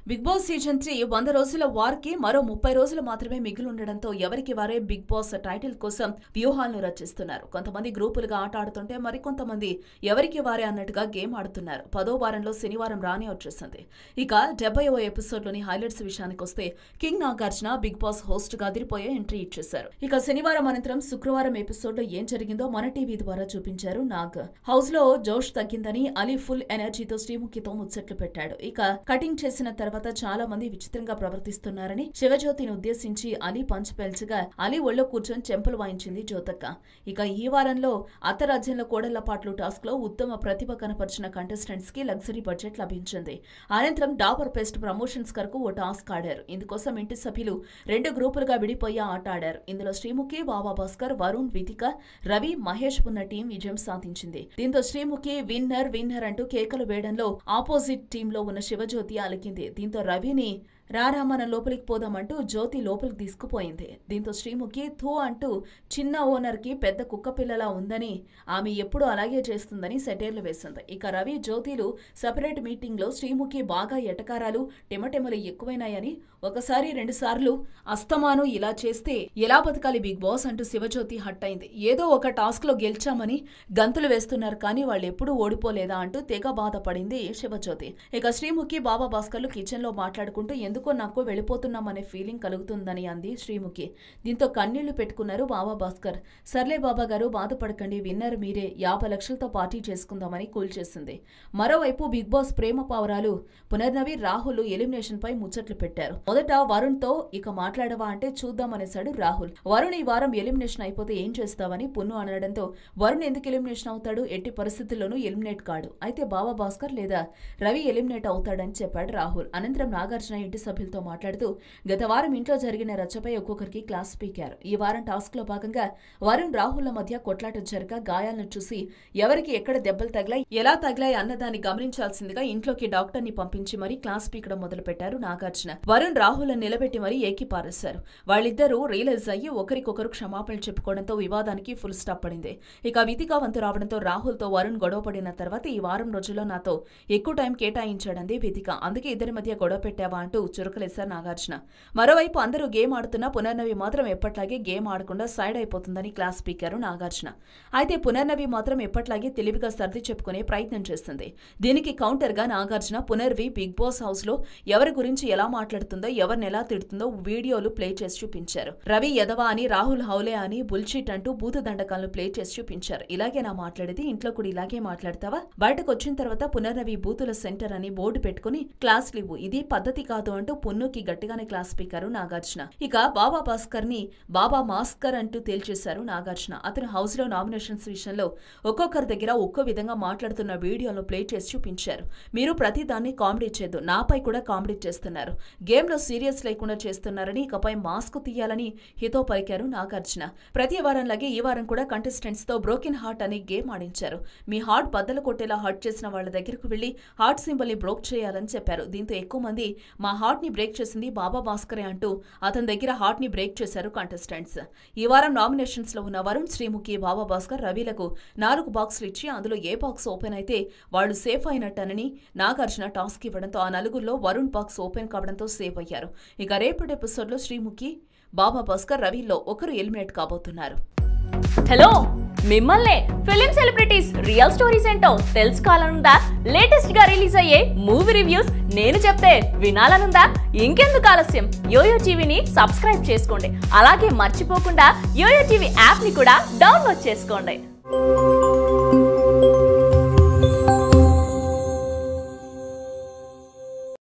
big boss season three వంద రోజుల వార్కి మరో ముప్పై రోజులు మాత్రమే మిగిలి ఉండడంతో ఎవరికి వారే బిగ్ బాస్ టైటిల్ కోసం వ్యూహాలను రచిస్తున్నారు కొంతమంది గ్రూపులుగా ఆట ఆడుతుంటే మరికొంతమంది ఎవరికి వారే అన్నట్టుగా గేమ్ ఆడుతున్నారు పదో వారంలో శనివారం రానే వచ్చేసింది ఇక డెబ్బైవ ఎపిసోడ్లోని హైలైట్స్ విషయానికి వస్తే king Nagarjuna big boss host గా అదిరిపోయే ఎంట్రీ ఇచ్చేశారు ఇక శనివారం అనంతరం శుక్రవారం ఎపిసోడ్ లో ఏం జరిగిందో మన టీవీ ద్వారా చూపించారు నాగ్ హౌస్ లో జోష్ తగ్గిందని అలీ ఫుల్ ఎనర్జీతో శ్రీముఖితో ముచ్చట్లు పెట్టాడు ఇక కటింగ్ చేసిన తర్వాత చాలా మంది విచిత్రంగా ప్రవర్తిస్తున్నారని శివజ్యోతిని ఉద్దేశించి అలీ పంచ్ పెల్చగా అలీ ఒళ్ళో కూర్చొని చెంపలు వాయించింది జ్యోతక్క ఇక ఈ వారంలో అత్తరాజ్యంలో కోడళ్ల పాటలు టాస్క్ లో ఉత్తమ ప్రతిభ కనపరిచిన కంటెస్టెంట్స్ కి లగ్జరీ బడ్జెట్ లభించింది అనంతరం డాబర్ పేస్ట్ ప్రమోషన్స్ కొరకు ఓ టాస్క్ ఆడారు ఇందుకోసం ఇంటి సభ్యులు రెండు గ్రూపులుగా విడిపోయి ఆట ఆడారు ఇందులో శ్రీముఖి బాబా భాస్కర్ వరుణ్ వితిక రవి మహేష్ ఉన్న టీం విజయం సాధించింది దీంతో శ్రీముఖి విన్నర్ విన్నర్ అంటూ కేకలు వేయడంలో ఆపోజిట్ టీంలో ఉన్న శివజ్యోతి అలికింది దీంతో రవిని రారా మన లోపలికి పోదామంటూ జ్యోతి లోపలికి తీసుకుపోయింది దీంతో శ్రీముఖి థూ అంటూ చిన్న ఓనర్కి పెద్ద కుక్క పిల్లలా ఉందని ఆమె ఎప్పుడూ అలాగే చేస్తుందని సెటైర్లు వేసింది ఇక రవి జ్యోతిలు సెపరేట్ మీటింగ్లో శ్రీముఖి బాగా ఎటకారాలు టెమటెమలు ఎక్కువైనాయని ఒకసారి రెండుసార్లు అస్తమాను ఇలా చేస్తే ఎలా బతకాలి బిగ్ బాస్ అంటూ శివజ్యోతి హట్ అయింది ఏదో ఒక టాస్క్లో గెలిచామని గంతులు వేస్తున్నారు కానీ వాళ్ళు ఎప్పుడూ ఓడిపోలేదా అంటూ తెగ బాధపడింది శివజ్యోతి ఇక శ్రీముఖి బాబా భాస్కర్లు కిచెన్లో మాట్లాడుకుంటూ ఎందుకో నాకు వెళ్ళిపోతున్నామనే ఫీలింగ్ కలుగుతుందని అంది శ్రీముఖి దీంతో కన్నీళ్లు పెట్టుకున్నారు బాబా భాస్కర్ సర్లే బాబా గారు బాధపడకండి విన్నర్ మీరే యాభై లక్షలతో పార్టీ చేసుకుందామని కూల్ చేసింది మరోవైపు బిగ్ బాస్ ప్రేమ పావురాలు పునర్నవి రాహుల్ ఎలిమినేషన్ పై ముచ్చట్లు పెట్టారు మొదట వరుణ్ తో ఇక మాట్లాడవా అంటే చూద్దామనేశాడు రాహుల్ వరుణ్ ఈ వారం ఎలిమినేషన్ అయిపోతే ఏం చేస్తావని పున్ను అనడంతో వరుణ్ ఎందుకు ఎలిమినేషన్ అవుతాడు ఎట్టి పరిస్థితుల్లోనూ ఎలిమినేట్ కాడు అయితే బాబా భాస్కర్ లేదా రవి ఎలిమినేట్ అవుతాడని చెప్పాడు రాహుల్ అనంతరం నాగార్జున ఇంటి సభ్యులతో మాట్లాడుతూ గత వారం ఇంట్లో జరిగిన రచ్చపై ఒక్కొక్కరికి క్లాస్ పీకారు ఈ వారం టాస్క్ లో భాగంగా వరుణ్ రాహుల్ల మధ్య కొట్లాట జరగ గాయాలను చూసి ఎవరికి ఎక్కడ దెబ్బలు తగిలాయి ఎలా తగిలాయి అన్నదాన్ని గమనించాల్సిందిగా ఇంట్లోకి డాక్టర్ ని పంపించి మరీ క్లాస్ పీకడం మొదలు పెట్టారు నాగార్జున వరుణ్ రాహుల్ నిలబెట్టి మరీ ఏకి పారేశారు వాళ్ళిద్దరూ రియలైజ్ అయ్యి ఒకరికొకరు క్షమాపణలు చెప్పుకోవడంతో వివాదానికి ఫుల్ స్టాప్ పడింది ఇక విధిగా వంతు రావడంతో రాహుల్తో వరుణ్ గొడవ పడిన తర్వాత ఈ వారం రోజుల్లో నాతో ఎక్కువ టైం కేటాయించాడంది విధిక అందుకే ఇద్దరి మధ్య గొడవ పెట్టావా అంటూ చురుకలేశారు నాగార్జున మరోవైపు అందరూ గేమ్ ఆడుతున్నా పునర్నవి మాత్రం ఎప్పట్లాగే గేమ్ ఆడకుండా సైడ్ అయిపోతుందని క్లాస్ స్పీకర్ నాగార్జున అయితే పునర్నవి మాత్రం ఎప్పట్లాగే తెలివిగా సర్ది చెప్పుకునే ప్రయత్నం చేస్తుంది దీనికి కౌంటర్ గా నాగార్జున పునర్వి బిగ్ బాస్ హౌస్ లో ఎవరి గురించి ఎలా మాట్లాడుతుందో ఎవరిని ఎలా తిడుతుందో వీడియోలు ప్లే చేసి చూపించారు రవి యదవ అని రాహుల్ హౌలే అని బుల్షిట్ అంటూ బూత దండకాలను ప్లే చేసి చూపించారు ఇలాగే నా మాట్లాడేది ఇంట్లో కూడా ఇలాగే మాట్లాడతావా బయటకు వచ్చిన తర్వాత పునర్నవి బూతుల సెంటర్ అని బోర్డు పెట్టుకుని క్లాస్ లివ్వు ఇది పద్ధతి కాదు అంటూ పున్నుకి గట్టిగానే క్లాస్ స్పీకరు నాగార్జున ఇక బాబా భాస్కర్ ని బాబా మాస్కర్ అంటూ తేల్చేశారు నాగార్జున అతను హౌస్ లో నామినేషన్స్ విషయంలో ఒక్కొక్కరి దగ్గర ఒక్కో విధంగా మాట్లాడుతున్న వీడియోలను ప్లే చేసి చూపించారు మీరు ప్రతి దాన్ని కామెడీ చేయదు నాపై కూడా కామెడీ చేస్తున్నారు గేమ్ లో సీరియస్ లేకుండా చేస్తున్నారని ఇకపై మాస్క్ తీయాలని హితో పలికారు నాగార్జున ప్రతి వారంలాగే ఈ వారం కూడా కంటెస్టెంట్స్ తో బ్రోకెన్ హార్ట్ అని గేమ్ ఆడించారు మీ హార్ట్ బద్దలు కొట్టేలా హర్ట్ చేసిన వాళ్ళ దగ్గరకు వెళ్లి హార్ట్ సింబల్ ని బ్రోక్ చేయాలని చెప్పారు దీంతో ఎక్కువ మంది మా హార్ట్ ని బ్రేక్ చేసింది బాబా భాస్కరే అంటూ అతని దగ్గర హార్ట్ ని బ్రేక్ చేశారు కంటెస్టెంట్స్ ఈ వారం నామినేషన్స్ లో ఉన్న వరుణ్ శ్రీముఖి బాబా భాస్కర్ రవిలకు నాలుగు బాక్సులు ఇచ్చి అందులో ఏ బాక్స్ ఓపెన్ అయితే వాళ్ళు సేఫ్ అయినట్టనని నాగార్జున టాస్క్ ఇవ్వడంతో ఆ నలుగురిలో వరుణ్ బాక్స్ ఓపెన్ కావడంతో సేఫ్ అయ్యారు ఇక రేపటి ఎపిసోడ్ లో శ్రీముఖి బాబా భాస్కర్ రవిల్లో ఒకరు ఎలిమినేట్ కాబోతున్నారు హలో మిమ్మల్నే ఫిలిం సెలబ్రిటీస్ రియల్ స్టోరీస్ ఏంటో తెలుసుకోవాలనుందా లేటెస్ట్ గా రిలీజ్ అయ్యే మూవీ రివ్యూస్ నేను చెప్తే వినాలనుందా ఇంకెందుకు ఆలస్యం యోయో టీవీని సబ్స్క్రైబ్ చేసుకోండి అలాగే మర్చిపోకుండా యోయో టీవీ యాప్ ని కూడా డౌన్లోడ్ చేసుకోండి